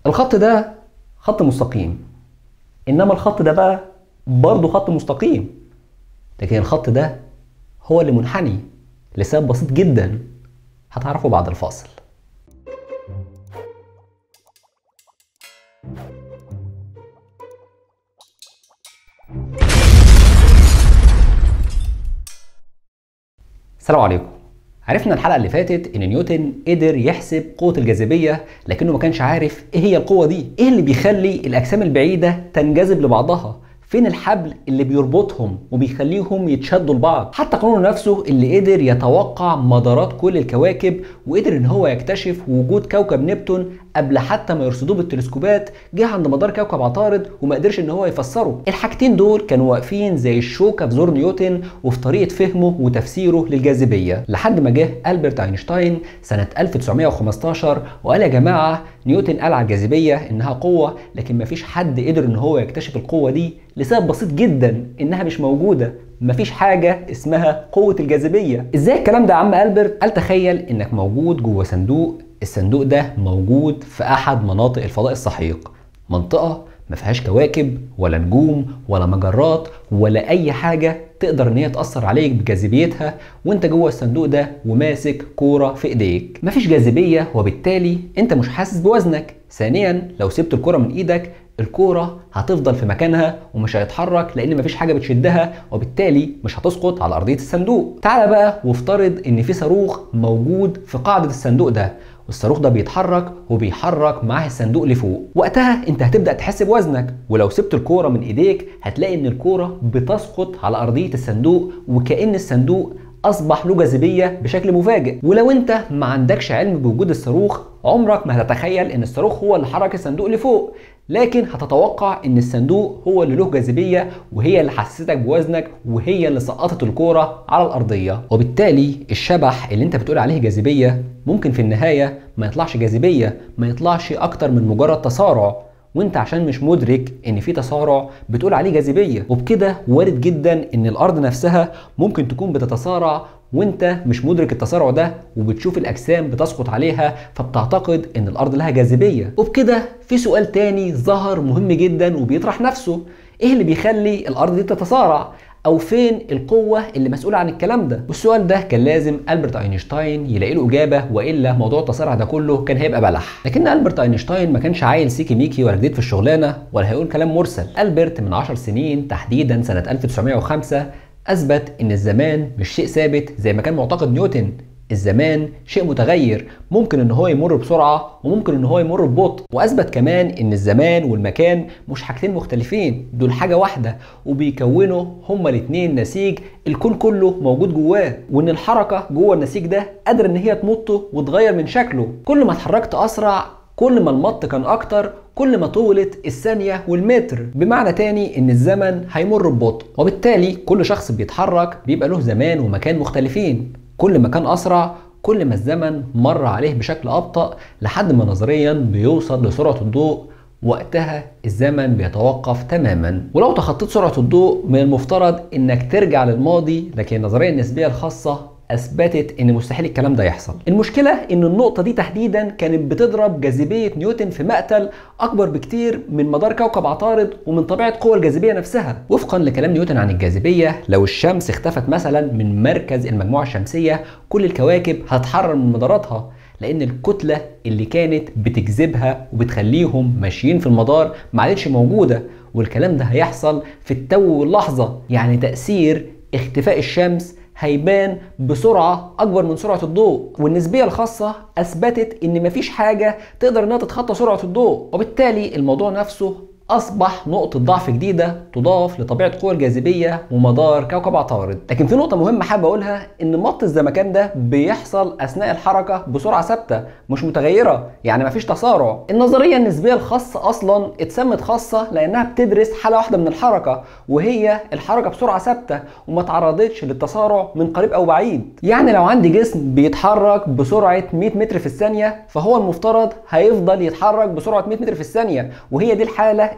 الخط ده خط مستقيم انما الخط ده بقى برضه خط مستقيم لكن الخط ده هو اللي منحني لسبب بسيط جدا هتعرفه بعد الفاصل السلام عليكم عرفنا الحلقة اللي فاتت إن نيوتن قدر يحسب قوة الجاذبية لكنه ما كانش عارف إيه هي القوة دي، إيه اللي بيخلي الأجسام البعيدة تنجذب لبعضها؟ فين الحبل اللي بيربطهم وبيخليهم يتشدوا لبعض حتى قانون نفسه اللي قدر يتوقع مدارات كل الكواكب وقدر ان هو يكتشف وجود كوكب نبتون قبل حتى ما يرصدوه بالتلسكوبات جه عند مدار كوكب عطارد وما قدرش ان هو يفسره الحاجتين دول كانوا واقفين زي الشوكه في زور نيوتن وفي طريقه فهمه وتفسيره للجاذبيه لحد ما جه البرت اينشتاين سنه 1915 وقال يا جماعه نيوتن قال على الجاذبيه انها قوه لكن مفيش حد قدر ان هو يكتشف القوه دي لسبب بسيط جدا انها مش موجوده مفيش حاجة اسمها قوة الجاذبية ازاي الكلام ده يا عم ألبرت؟ قال تخيل انك موجود جوه صندوق الصندوق ده موجود في احد مناطق الفضاء السحيق منطقة ما فيهاش كواكب ولا نجوم ولا مجرات ولا اي حاجة تقدر ان هي تأثر عليك بجاذبيتها وانت جوه الصندوق ده وماسك كورة في ايديك مفيش جاذبية وبالتالي انت مش حاسس بوزنك ثانيا لو سبت الكرة من ايدك الكورة هتفضل في مكانها ومش هيتحرك لان مفيش حاجة بتشدها وبالتالي مش هتسقط على ارضية الصندوق تعال بقى وافترض ان في صاروخ موجود في قاعدة الصندوق ده والصاروخ ده بيتحرك وبيحرك معاه الصندوق لفوق وقتها انت هتبدا تحس بوزنك ولو سبت الكوره من ايديك هتلاقي ان الكوره بتسقط على ارضيه الصندوق وكان الصندوق اصبح له جاذبيه بشكل مفاجئ ولو انت ما عندكش علم بوجود الصاروخ عمرك ما هتتخيل ان الصاروخ هو اللي حرك الصندوق لفوق لكن هتتوقع ان الصندوق هو اللي له جاذبيه وهي اللي حسستك بوزنك وهي اللي سقطت الكوره على الارضيه وبالتالي الشبح اللي انت بتقول عليه جاذبيه ممكن في النهايه ما يطلعش جاذبيه ما يطلعش اكتر من مجرد تسارع وانت عشان مش مدرك ان في تسارع بتقول عليه جاذبيه وبكده وارد جدا ان الارض نفسها ممكن تكون بتتسارع وانت مش مدرك التسارع ده وبتشوف الاجسام بتسقط عليها فبتعتقد ان الارض لها جاذبيه وبكده في سؤال تاني ظهر مهم جدا وبيطرح نفسه ايه اللي بيخلي الارض دي تتسارع او فين القوه اللي مسؤوله عن الكلام ده والسؤال ده كان لازم البرت اينشتاين يلاقي له اجابه والا موضوع التسارع ده كله كان هيبقى بلح لكن البرت اينشتاين ما كانش عيل سيكي ميكي ولا جديد في الشغلانه ولا هيقول كلام مرسل البرت من 10 سنين تحديدا سنه 1905 اثبت ان الزمان مش شيء ثابت زي ما كان معتقد نيوتن الزمان شيء متغير ممكن ان هو يمر بسرعه وممكن ان هو يمر ببطء واثبت كمان ان الزمان والمكان مش حاجتين مختلفين دول حاجه واحده وبيكونوا هما الاثنين نسيج الكون كله موجود جواه وان الحركه جوه النسيج ده قادره ان هي تمطه وتغير من شكله كل ما اتحركت اسرع كل ما المط كان اكتر كل ما طولت الثانية والمتر بمعنى تاني ان الزمن هيمر ببطء وبالتالي كل شخص بيتحرك بيبقى له زمان ومكان مختلفين كل ما كان اسرع كل ما الزمن مر عليه بشكل ابطا لحد ما نظريا بيوصل لسرعه الضوء وقتها الزمن بيتوقف تماما ولو تخطيت سرعه الضوء من المفترض انك ترجع للماضي لكن النظريه النسبيه الخاصه اثبتت ان مستحيل الكلام ده يحصل المشكله ان النقطه دي تحديدا كانت بتضرب جاذبيه نيوتن في مقتل اكبر بكتير من مدار كوكب عطارد ومن طبيعه قوى الجاذبيه نفسها وفقا لكلام نيوتن عن الجاذبيه لو الشمس اختفت مثلا من مركز المجموعه الشمسيه كل الكواكب هتتحرر من مداراتها لان الكتله اللي كانت بتجذبها وبتخليهم ماشيين في المدار ما عادتش موجوده والكلام ده هيحصل في التو واللحظه يعني تاثير اختفاء الشمس هيبان بسرعة أكبر من سرعة الضوء والنسبية الخاصة أثبتت إن مفيش حاجة تقدر إنها تتخطى سرعة الضوء وبالتالي الموضوع نفسه أصبح نقطة ضعف جديدة تضاف لطبيعة قوى الجاذبية ومدار كوكب عطارد لكن في نقطة مهمة حابب أقولها إن مط الزمكان ده بيحصل أثناء الحركة بسرعة ثابتة مش متغيرة يعني مفيش تسارع النظرية النسبية الخاصة أصلا اتسمت خاصة لأنها بتدرس حالة واحدة من الحركة وهي الحركة بسرعة ثابتة وما تعرضتش للتسارع من قريب أو بعيد يعني لو عندي جسم بيتحرك بسرعة 100 متر في الثانية فهو المفترض هيفضل يتحرك بسرعة 100 متر في الثانية وهي دي الحالة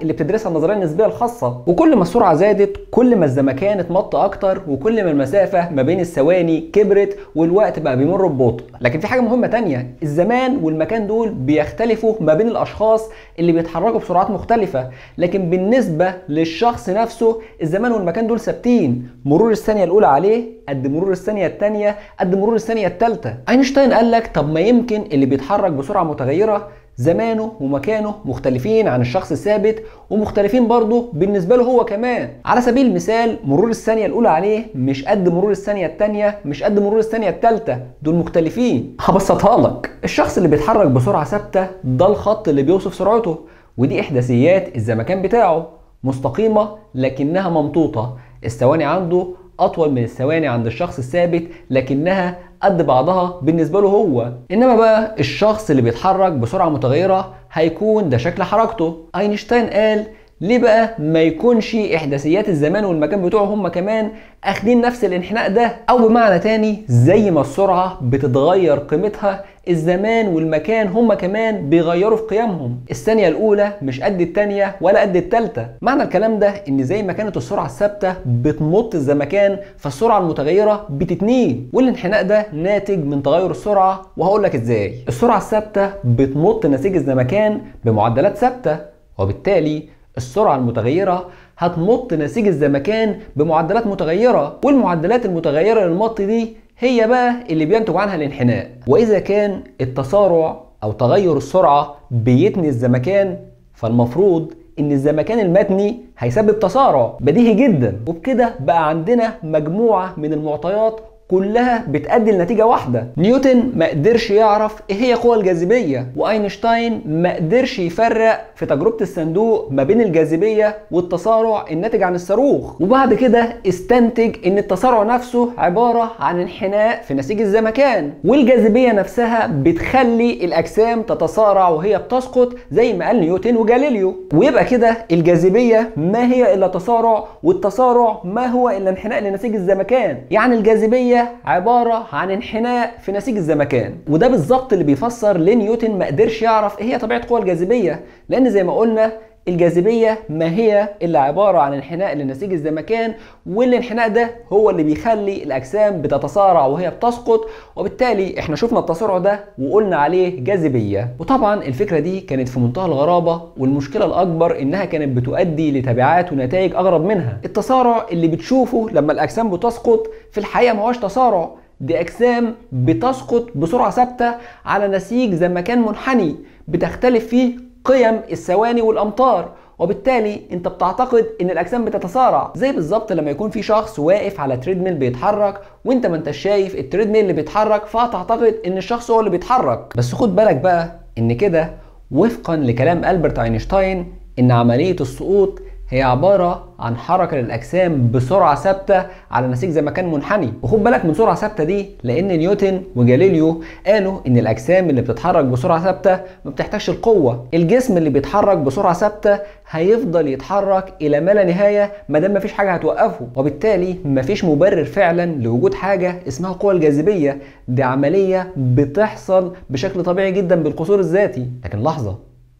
اللي بتدرسها النظريه النسبيه الخاصه وكل ما السرعه زادت كل ما الزمكان اتمط اكتر وكل ما المسافه ما بين الثواني كبرت والوقت بقى بيمر ببطء لكن في حاجه مهمه تانية الزمان والمكان دول بيختلفوا ما بين الاشخاص اللي بيتحركوا بسرعات مختلفه لكن بالنسبه للشخص نفسه الزمان والمكان دول ثابتين مرور الثانيه الاولى عليه قد مرور الثانيه الثانيه قد مرور الثانيه الثالثه اينشتاين قال لك طب ما يمكن اللي بيتحرك بسرعه متغيره زمانه ومكانه مختلفين عن الشخص الثابت ومختلفين برضه بالنسبة له هو كمان على سبيل المثال مرور الثانية الأولى عليه مش قد مرور الثانية الثانية مش قد مرور الثانية الثالثة دول مختلفين هبسطها لك الشخص اللي بيتحرك بسرعة ثابتة ده الخط اللي بيوصف سرعته ودي إحداثيات الزمكان بتاعه مستقيمة لكنها ممطوطة الثواني عنده أطول من الثواني عند الشخص الثابت لكنها قد بعضها بالنسبة له هو إنما بقى الشخص اللي بيتحرك بسرعة متغيرة هيكون ده شكل حركته أينشتاين قال ليه بقى ما يكونش احداثيات الزمان والمكان بتوعه هم كمان اخدين نفس الانحناء ده او بمعنى تاني زي ما السرعه بتتغير قيمتها الزمان والمكان هم كمان بيغيروا في قيمهم الثانيه الاولى مش قد الثانيه ولا قد الثالثه معنى الكلام ده ان زي ما كانت السرعه الثابته بتمط الزمكان فالسرعه المتغيره بتتنيه والانحناء ده ناتج من تغير السرعه وهقول لك ازاي السرعه الثابته بتمط نسيج الزمكان بمعدلات ثابته وبالتالي السرعة المتغيرة هتمط نسيج الزمكان بمعدلات متغيرة والمعدلات المتغيرة للمط دي هي بقى اللي بينتج عنها الانحناء وإذا كان التسارع أو تغير السرعة بيتني الزمكان فالمفروض ان الزمكان المتني هيسبب تسارع بديهي جدا وبكده بقى عندنا مجموعة من المعطيات كلها بتأدي لنتيجة واحدة نيوتن ما قدرش يعرف ايه هي قوى الجاذبية واينشتاين ما قدرش يفرق في تجربة الصندوق ما بين الجاذبية والتسارع الناتج عن الصاروخ وبعد كده استنتج ان التسارع نفسه عبارة عن انحناء في نسيج الزمكان والجاذبية نفسها بتخلي الاجسام تتسارع وهي بتسقط زي ما قال نيوتن وجاليليو ويبقى كده الجاذبية ما هي الا تسارع والتسارع ما هو الا انحناء لنسيج الزمكان يعني الجاذبية عبارة عن انحناء في نسيج الزمكان وده بالظبط اللي بيفسر ليه نيوتن ما قدرش يعرف ايه هي طبيعة قوى الجاذبية لان زي ما قلنا الجاذبية ما هي إلا عبارة عن انحناء لنسيج الزمكان والانحناء ده هو اللي بيخلي الأجسام بتتسارع وهي بتسقط وبالتالي احنا شفنا التسارع ده وقلنا عليه جاذبية وطبعا الفكرة دي كانت في منتهى الغرابة والمشكلة الأكبر إنها كانت بتؤدي لتبعات ونتائج أغرب منها التسارع اللي بتشوفه لما الأجسام بتسقط في الحقيقة ما هوش تسارع دي أجسام بتسقط بسرعة ثابتة على نسيج زمكان منحني بتختلف فيه قيم الثواني والامتار وبالتالي انت بتعتقد ان الاجسام بتتسارع زي بالظبط لما يكون في شخص واقف على تريدميل بيتحرك وانت ما انتش شايف التريدميل اللي بيتحرك فهتعتقد ان الشخص هو اللي بيتحرك بس خد بالك بقى ان كده وفقا لكلام البرت اينشتاين ان عمليه السقوط هي عبارة عن حركة للأجسام بسرعة ثابتة على نسيج زمكان منحني وخد بالك من سرعة ثابتة دي لأن نيوتن وجاليليو قالوا إن الأجسام اللي بتتحرك بسرعة ثابتة ما بتحتاجش القوة الجسم اللي بيتحرك بسرعة ثابتة هيفضل يتحرك إلى ما لا نهاية ما دام مفيش حاجة هتوقفه وبالتالي مفيش مبرر فعلا لوجود حاجة اسمها قوة الجاذبية دي عملية بتحصل بشكل طبيعي جدا بالقصور الذاتي لكن لحظة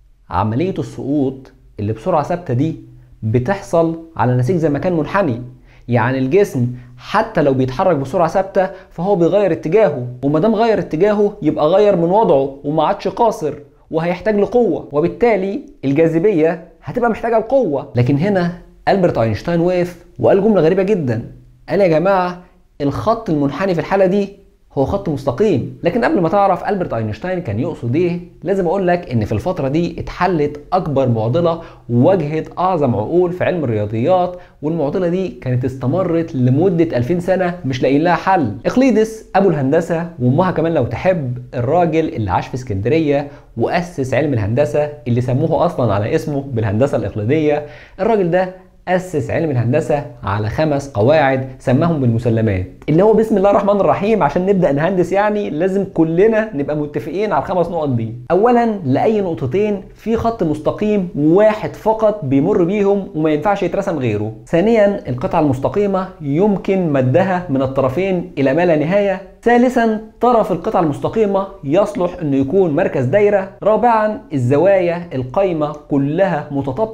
عملية السقوط اللي بسرعة ثابتة دي بتحصل على نسيج زمكان منحني يعني الجسم حتى لو بيتحرك بسرعه ثابته فهو بيغير اتجاهه وما دام غير اتجاهه يبقى غير من وضعه وما عادش قاصر وهيحتاج لقوه وبالتالي الجاذبيه هتبقى محتاجه لقوه لكن هنا البرت اينشتاين وقف وقال جمله غريبه جدا قال يا جماعه الخط المنحني في الحاله دي هو خط مستقيم لكن قبل ما تعرف البرت اينشتاين كان يقصد ايه لازم اقول لك ان في الفتره دي اتحلت اكبر معضله واجهت اعظم عقول في علم الرياضيات والمعضله دي كانت استمرت لمده 2000 سنه مش لاقيين لها حل اقليدس ابو الهندسه وامها كمان لو تحب الراجل اللي عاش في اسكندريه واسس علم الهندسه اللي سموه اصلا على اسمه بالهندسه الاقليديه الراجل ده أسس علم الهندسة على خمس قواعد سماهم بالمسلمات اللي هو بسم الله الرحمن الرحيم عشان نبدأ نهندس يعني لازم كلنا نبقى متفقين على الخمس نقط دي أولا لأي نقطتين في خط مستقيم واحد فقط بيمر بيهم وما ينفعش يترسم غيره ثانيا القطعة المستقيمة يمكن مدها من الطرفين إلى ما لا نهاية ثالثا طرف القطعة المستقيمة يصلح انه يكون مركز دايرة رابعا الزوايا القايمة كلها متطابقة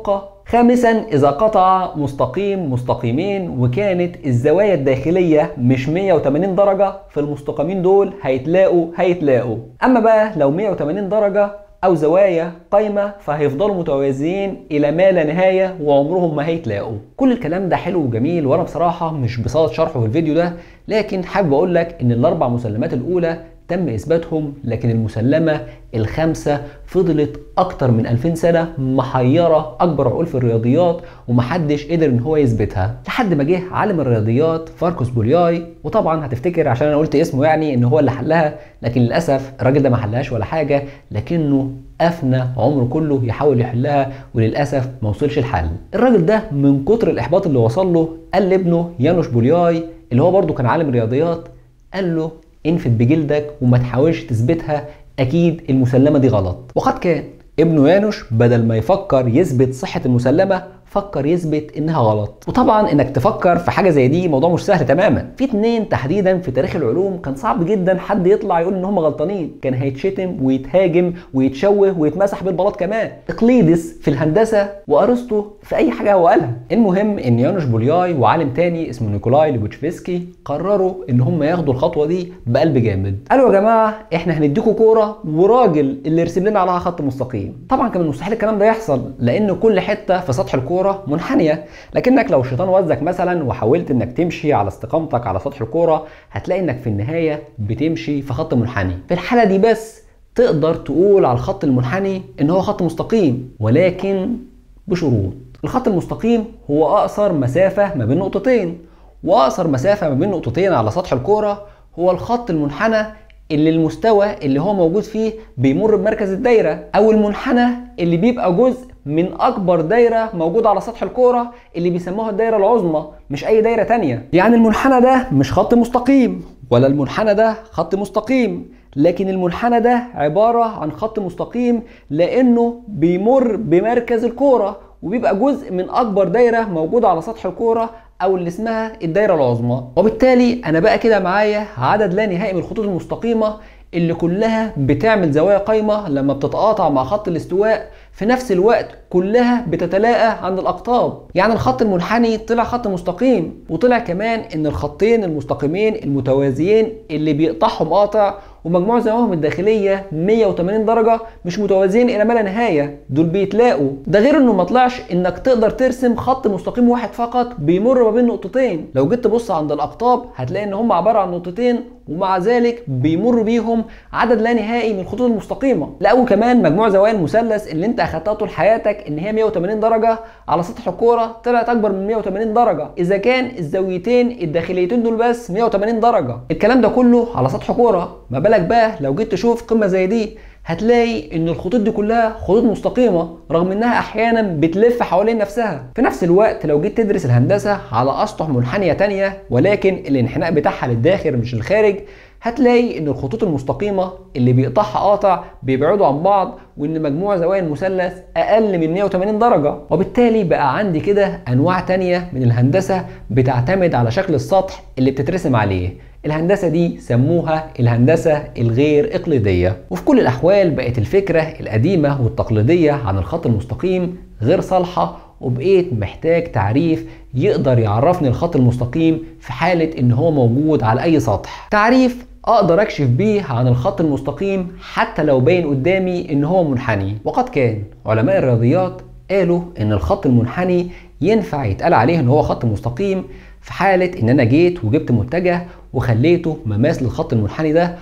خامسا اذا قطع مستقيم مستقيمين وكانت الزوايا الداخليه مش 180 درجه في المستقيمين دول هيتلاقوا هيتلاقوا اما بقى لو 180 درجه او زوايا قايمه فهيفضلوا متوازيين الى ما لا نهايه وعمرهم ما هيتلاقوا كل الكلام ده حلو وجميل وانا بصراحه مش بصدد شرحه في الفيديو ده لكن حابب اقول لك ان الاربع مسلمات الاولى تم اثباتهم لكن المسلمه الخامسه فضلت اكتر من 2000 سنه محيره اكبر عقول في الرياضيات ومحدش قدر ان هو يثبتها لحد ما جه عالم الرياضيات فاركوس بولياي وطبعا هتفتكر عشان انا قلت اسمه يعني ان هو اللي حلها لكن للاسف الراجل ده ما حلهاش ولا حاجه لكنه افنى عمره كله يحاول يحلها وللاسف ما وصلش الحل الراجل ده من كتر الاحباط اللي وصل له قال لابنه يانوش بولياي اللي هو برضه كان عالم رياضيات قال له انفد بجلدك وما تحاولش تثبتها اكيد المسلمه دي غلط وقد كان ابنه يانوش بدل ما يفكر يثبت صحه المسلمه فكر يثبت انها غلط وطبعا انك تفكر في حاجه زي دي موضوع مش سهل تماما في اتنين تحديدا في تاريخ العلوم كان صعب جدا حد يطلع يقول ان هم غلطانين كان هيتشتم ويتهاجم ويتشوه ويتمسح بالبلاط كمان اقليدس في الهندسه وارسطو في اي حاجه هو قالها المهم ان يانوش بولياي وعالم تاني اسمه نيكولاي لوبوتشفسكي قرروا ان هم ياخدوا الخطوه دي بقلب جامد قالوا يا جماعه احنا هنديكوا كوره وراجل اللي يرسم لنا عليها خط مستقيم طبعا كان مستحيل الكلام ده يحصل لان كل حته في سطح الكوره الكوره منحنيه لكنك لو الشيطان وزك مثلا وحاولت انك تمشي على استقامتك على سطح الكوره هتلاقي انك في النهايه بتمشي في خط منحني في الحاله دي بس تقدر تقول على الخط المنحني ان هو خط مستقيم ولكن بشروط الخط المستقيم هو اقصر مسافه ما بين نقطتين واقصر مسافه ما بين نقطتين على سطح الكوره هو الخط المنحنى اللي المستوى اللي هو موجود فيه بيمر بمركز الدايره او المنحنى اللي بيبقى جزء من اكبر دايره موجوده على سطح الكوره اللي بيسموها الدايره العظمى مش اي دايره تانية يعني المنحنى ده مش خط مستقيم ولا المنحنى ده خط مستقيم لكن المنحنى ده عباره عن خط مستقيم لانه بيمر بمركز الكوره وبيبقى جزء من اكبر دايره موجوده على سطح الكوره او اللي اسمها الدايره العظمى وبالتالي انا بقى كده معايا عدد لا نهائي من الخطوط المستقيمه اللي كلها بتعمل زوايا قايمه لما بتتقاطع مع خط الاستواء في نفس الوقت كلها بتتلاقى عند الاقطاب يعني الخط المنحني طلع خط مستقيم وطلع كمان ان الخطين المستقيمين المتوازيين اللي بيقطعهم قاطع ومجموع زواياهم الداخليه 180 درجه مش متوازيين الى ما لا نهايه دول بيتلاقوا ده غير انه ما طلعش انك تقدر ترسم خط مستقيم واحد فقط بيمر ما بين نقطتين لو جيت تبص عند الاقطاب هتلاقي ان هم عباره عن نقطتين ومع ذلك بيمر بيهم عدد لا نهائي من الخطوط المستقيمه لا وكمان مجموع زوايا المثلث اللي انت اخدتها طول حياتك ان هي 180 درجه على سطح الكوره طلعت اكبر من 180 درجه اذا كان الزاويتين الداخليتين دول بس 180 درجه الكلام ده كله على سطح كوره ما بالك بقى لو جيت تشوف قمه زي دي هتلاقي ان الخطوط دي كلها خطوط مستقيمه رغم انها احيانا بتلف حوالين نفسها في نفس الوقت لو جيت تدرس الهندسه على اسطح منحنيه تانية ولكن الانحناء بتاعها للداخل مش للخارج هتلاقي ان الخطوط المستقيمه اللي بيقطعها قاطع بيبعدوا عن بعض وان مجموع زوايا المثلث اقل من 180 درجه وبالتالي بقى عندي كده انواع تانية من الهندسه بتعتمد على شكل السطح اللي بتترسم عليه الهندسه دي سموها الهندسه الغير اقليديه وفي كل الاحوال بقت الفكره القديمه والتقليديه عن الخط المستقيم غير صالحه وبقيت محتاج تعريف يقدر يعرفني الخط المستقيم في حاله ان هو موجود على اي سطح تعريف اقدر اكشف بيه عن الخط المستقيم حتى لو باين قدامي ان هو منحني وقد كان علماء الرياضيات قالوا ان الخط المنحني ينفع يتقال عليه ان هو خط مستقيم في حالة ان انا جيت وجبت متجه وخليته مماس للخط المنحني ده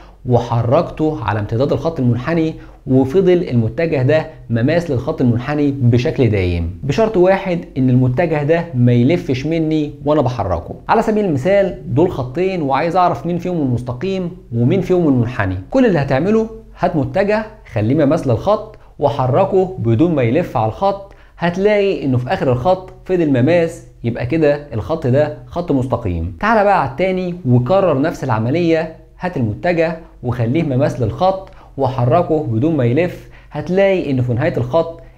وحركته على امتداد الخط المنحني وفضل المتجه ده مماس للخط المنحني بشكل دايم بشرط واحد ان المتجه ده ما يلفش مني وانا بحركه على سبيل المثال دول خطين وعايز اعرف مين فيهم المستقيم ومين فيهم المنحني كل اللي هتعمله هات متجه خليه مماس للخط وحركه بدون ما يلف على الخط هتلاقي انه في اخر الخط فضل مماس يبقى كده الخط ده خط مستقيم تعال بقى على التاني وكرر نفس العملية هات المتجه وخليه مماس للخط وحركه بدون ما يلف هتلاقي ان في نهاية الخط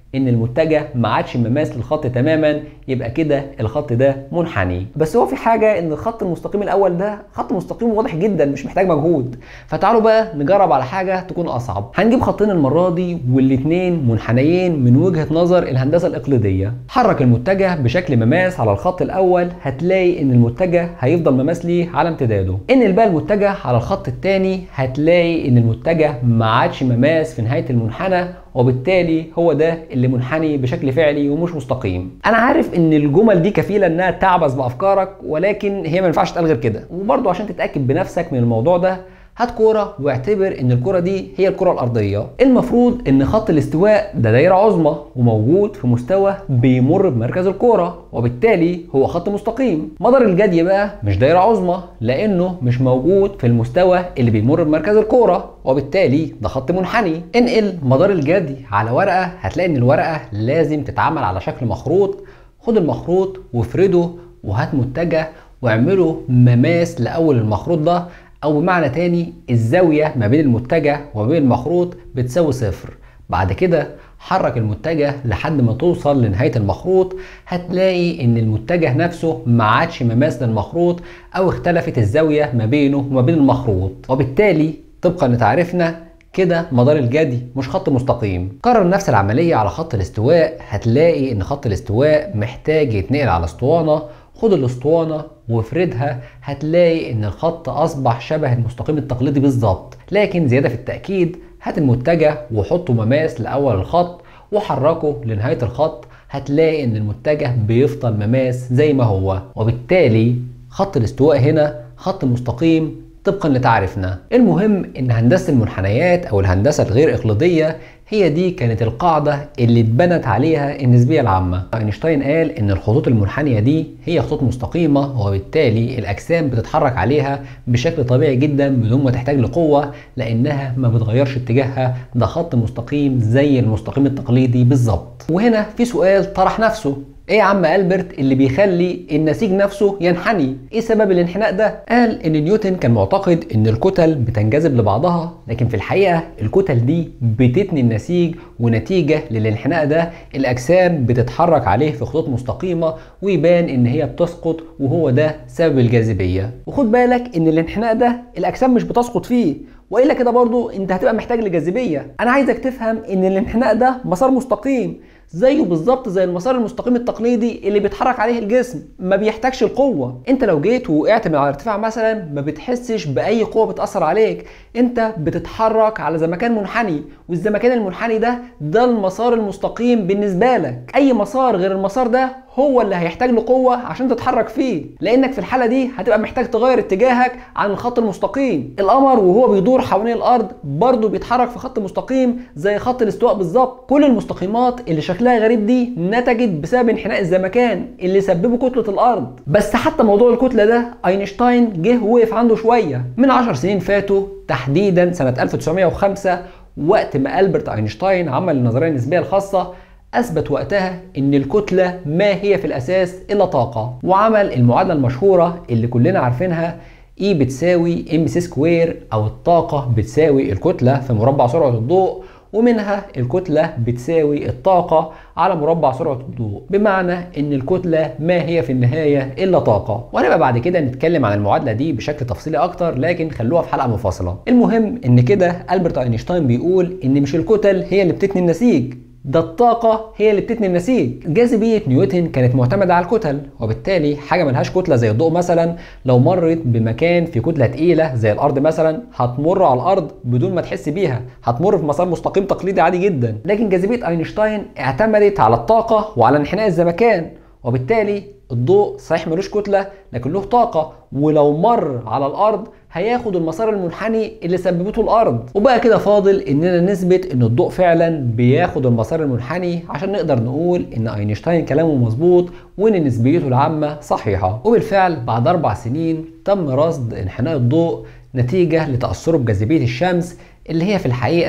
ان المتجه ما عادش مماس للخط تماما يبقى كده الخط ده منحني بس هو في حاجه ان الخط المستقيم الاول ده خط مستقيم واضح جدا مش محتاج مجهود فتعالوا بقى نجرب على حاجه تكون اصعب هنجيب خطين المره دي والاثنين منحنيين من وجهه نظر الهندسه الاقليديه حرك المتجه بشكل مماس على الخط الاول هتلاقي ان المتجه هيفضل مماس ليه على امتداده انقل بقى المتجه على الخط الثاني هتلاقي ان المتجه ما عادش مماس في نهايه المنحنى وبالتالي هو ده اللي منحني بشكل فعلي ومش مستقيم انا عارف ان الجمل دي كفيله انها تعبث بافكارك ولكن هي ما ينفعش تتقال غير كده وبرضه عشان تتاكد بنفسك من الموضوع ده هات كوره واعتبر ان الكوره دي هي الكره الارضيه المفروض ان خط الاستواء ده دايره عظمى وموجود في مستوى بيمر بمركز الكوره وبالتالي هو خط مستقيم مدار الجدي بقى مش دايره عظمى لانه مش موجود في المستوى اللي بيمر بمركز الكوره وبالتالي ده خط منحني انقل مدار الجدي على ورقه هتلاقي ان الورقه لازم تتعمل على شكل مخروط خد المخروط وافرده وهات متجه واعمله مماس لاول المخروط ده او بمعنى تاني الزاوية ما بين المتجه وما بين المخروط بتساوي صفر بعد كده حرك المتجه لحد ما توصل لنهاية المخروط هتلاقي ان المتجه نفسه ما عادش مماس للمخروط او اختلفت الزاوية ما بينه وما بين المخروط وبالتالي طبقا لتعريفنا كده مدار الجدي مش خط مستقيم كرر نفس العملية على خط الاستواء هتلاقي ان خط الاستواء محتاج يتنقل على اسطوانة خد الاسطوانة وافردها هتلاقي ان الخط اصبح شبه المستقيم التقليدي بالظبط لكن زيادة في التأكيد هات المتجه وحطه مماس لأول الخط وحركه لنهاية الخط هتلاقي ان المتجه بيفضل مماس زي ما هو وبالتالي خط الاستواء هنا خط مستقيم طبقا لتعريفنا المهم ان هندسه المنحنيات او الهندسه الغير اقليديه هي دي كانت القاعدة اللي اتبنت عليها النسبية العامة اينشتاين قال ان الخطوط المنحنية دي هي خطوط مستقيمة وبالتالي الاجسام بتتحرك عليها بشكل طبيعي جدا بدون ما تحتاج لقوة لانها ما بتغيرش اتجاهها ده خط مستقيم زي المستقيم التقليدي بالظبط وهنا في سؤال طرح نفسه ايه يا عم البرت اللي بيخلي النسيج نفسه ينحني ايه سبب الانحناء ده قال ان نيوتن كان معتقد ان الكتل بتنجذب لبعضها لكن في الحقيقه الكتل دي بتتني النسيج ونتيجه للانحناء ده الاجسام بتتحرك عليه في خطوط مستقيمه ويبان ان هي بتسقط وهو ده سبب الجاذبيه وخد بالك ان الانحناء ده الاجسام مش بتسقط فيه والا كده برضو انت هتبقى محتاج لجاذبيه انا عايزك تفهم ان الانحناء ده مسار مستقيم زيه بالظبط زي المسار المستقيم التقليدي اللي بيتحرك عليه الجسم ما بيحتاجش القوه انت لو جيت وقعت من على ارتفاع مثلا ما بتحسش باي قوه بتاثر عليك انت بتتحرك على زمكان منحني والزمكان المنحني ده ده المسار المستقيم بالنسبه لك اي مسار غير المسار ده هو اللي هيحتاج له قوه عشان تتحرك فيه لانك في الحاله دي هتبقى محتاج تغير اتجاهك عن الخط المستقيم القمر وهو بيدور حوالين الارض برضه بيتحرك في خط مستقيم زي خط الاستواء بالظبط كل المستقيمات اللي شكلها غريب دي نتجت بسبب انحناء الزمكان اللي سببه كتله الارض بس حتى موضوع الكتله ده اينشتاين جه وقف عنده شويه من 10 سنين فاتوا تحديدا سنه 1905 وقت ما ألبرت أينشتاين عمل النظرية النسبية الخاصة أثبت وقتها إن الكتلة ما هي في الأساس إلا طاقة وعمل المعادلة المشهورة اللي كلنا عارفينها E بتساوي ام سي سكوير أو الطاقة بتساوي الكتلة في مربع سرعة الضوء ومنها الكتلة بتساوي الطاقة على مربع سرعة الضوء بمعنى ان الكتلة ما هي في النهاية الا طاقة وهنبقى بعد كده نتكلم عن المعادلة دي بشكل تفصيلي اكتر لكن خلوها في حلقة منفصلة المهم ان كده ألبرت اينشتاين بيقول ان مش الكتل هي اللي بتتني النسيج ده الطاقة هي اللي بتتني النسيج جاذبية نيوتن كانت معتمدة على الكتل وبالتالي حاجة ملهاش كتلة زي الضوء مثلا لو مرت بمكان في كتلة تقيلة زي الأرض مثلا هتمر على الأرض بدون ما تحس بيها هتمر في مسار مستقيم تقليدي عادي جدا لكن جاذبية أينشتاين اعتمدت على الطاقة وعلى انحناء الزمكان وبالتالي الضوء صحيح ملوش كتلة لكن له طاقة ولو مر على الأرض هياخد المسار المنحني اللي سببته الارض وبقى كده فاضل اننا نثبت ان الضوء فعلا بياخد المسار المنحني عشان نقدر نقول ان اينشتاين كلامه مظبوط وان نسبيته العامه صحيحه وبالفعل بعد اربع سنين تم رصد انحناء الضوء نتيجه لتاثره بجاذبيه الشمس اللي هي في الحقيقه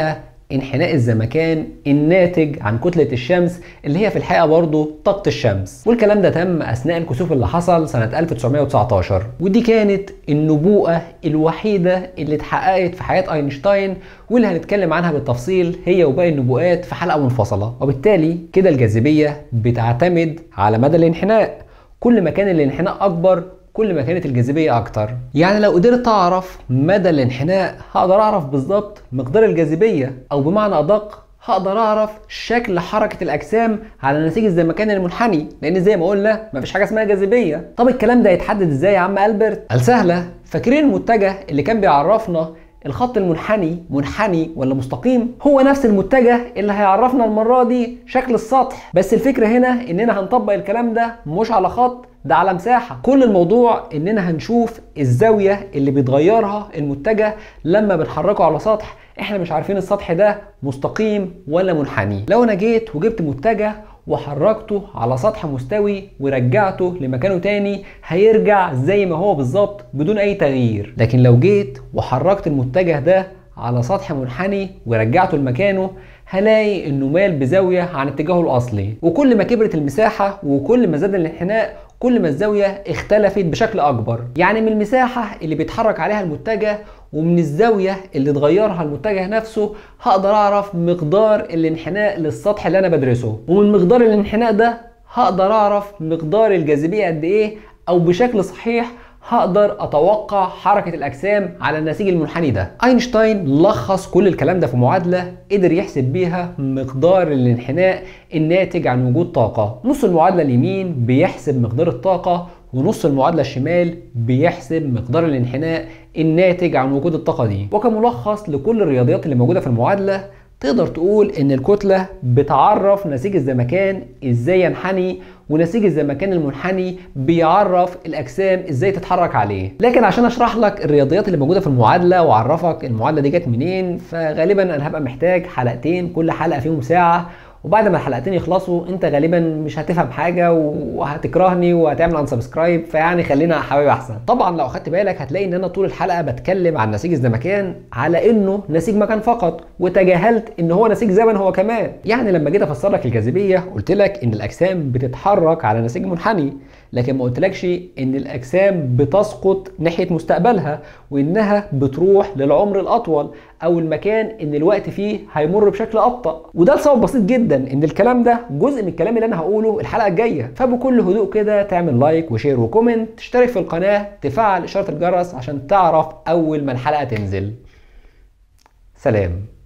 انحناء الزمكان الناتج عن كتلة الشمس اللي هي في الحقيقة برضه طاقة الشمس والكلام ده تم أثناء الكسوف اللي حصل سنة 1919 ودي كانت النبوءة الوحيدة اللي اتحققت في حياة أينشتاين واللي هنتكلم عنها بالتفصيل هي وباقي النبوءات في حلقة منفصلة وبالتالي كده الجاذبية بتعتمد على مدى الانحناء كل ما كان الانحناء أكبر كل ما كانت الجاذبية أكتر يعني لو قدرت أعرف مدى الانحناء هقدر أعرف بالظبط مقدار الجاذبية أو بمعنى أدق هقدر أعرف شكل حركة الأجسام على نسيج الزمكان المنحني لأن زي ما قلنا مفيش حاجة اسمها جاذبية طب الكلام ده يتحدد إزاي يا عم ألبرت؟ قال سهلة فاكرين المتجه اللي كان بيعرفنا الخط المنحني منحني ولا مستقيم هو نفس المتجه اللي هيعرفنا المرة دي شكل السطح بس الفكرة هنا اننا هنطبق الكلام ده مش على خط ده على مساحة كل الموضوع اننا هنشوف الزاوية اللي بيتغيرها المتجه لما بنحركه على سطح احنا مش عارفين السطح ده مستقيم ولا منحني لو انا جيت وجبت متجه وحركته على سطح مستوي ورجعته لمكانه تاني هيرجع زي ما هو بالظبط بدون اي تغيير لكن لو جيت وحركت المتجه ده على سطح منحني ورجعته لمكانه هلاقي انه مال بزاوية عن اتجاهه الاصلي وكل ما كبرت المساحة وكل ما زاد الانحناء كل ما الزاوية اختلفت بشكل اكبر يعني من المساحة اللي بيتحرك عليها المتجه ومن الزاوية اللي اتغيرها المتجه نفسه هقدر اعرف مقدار الانحناء للسطح اللي انا بدرسه ومن مقدار الانحناء ده هقدر اعرف مقدار الجاذبية قد ايه او بشكل صحيح هقدر اتوقع حركة الاجسام على النسيج المنحني ده اينشتاين لخص كل الكلام ده في معادلة قدر يحسب بيها مقدار الانحناء الناتج عن وجود طاقة نص المعادلة اليمين بيحسب مقدار الطاقة ونص المعادلة الشمال بيحسب مقدار الانحناء الناتج عن وجود الطاقة دي وكملخص لكل الرياضيات اللي موجودة في المعادلة تقدر تقول ان الكتلة بتعرف نسيج الزمكان ازاي ينحني ونسيج الزمكان المنحني بيعرف الاجسام ازاي تتحرك عليه لكن عشان اشرح لك الرياضيات اللي موجوده في المعادله واعرفك المعادله دي جت منين فغالبا انا هبقى محتاج حلقتين كل حلقه فيهم ساعه وبعد ما الحلقتين يخلصوا انت غالبا مش هتفهم حاجه وهتكرهني وهتعمل انسبسكرايب فيعني خلينا حبايب احسن طبعا لو اخدت بالك هتلاقي ان انا طول الحلقه بتكلم عن نسيج الزمكان على انه نسيج مكان فقط وتجاهلت ان هو نسيج زمن هو كمان يعني لما جيت افسر لك الجاذبيه قلت لك ان الاجسام بتتحرك على نسيج منحني لكن ما قلتلكش ان الاجسام بتسقط ناحيه مستقبلها وانها بتروح للعمر الاطول او المكان ان الوقت فيه هيمر بشكل ابطا وده لسبب بسيط جدا ان الكلام ده جزء من الكلام اللي انا هقوله الحلقه الجايه فبكل هدوء كده تعمل لايك وشير وكومنت تشترك في القناه تفعل اشاره الجرس عشان تعرف اول ما الحلقه تنزل سلام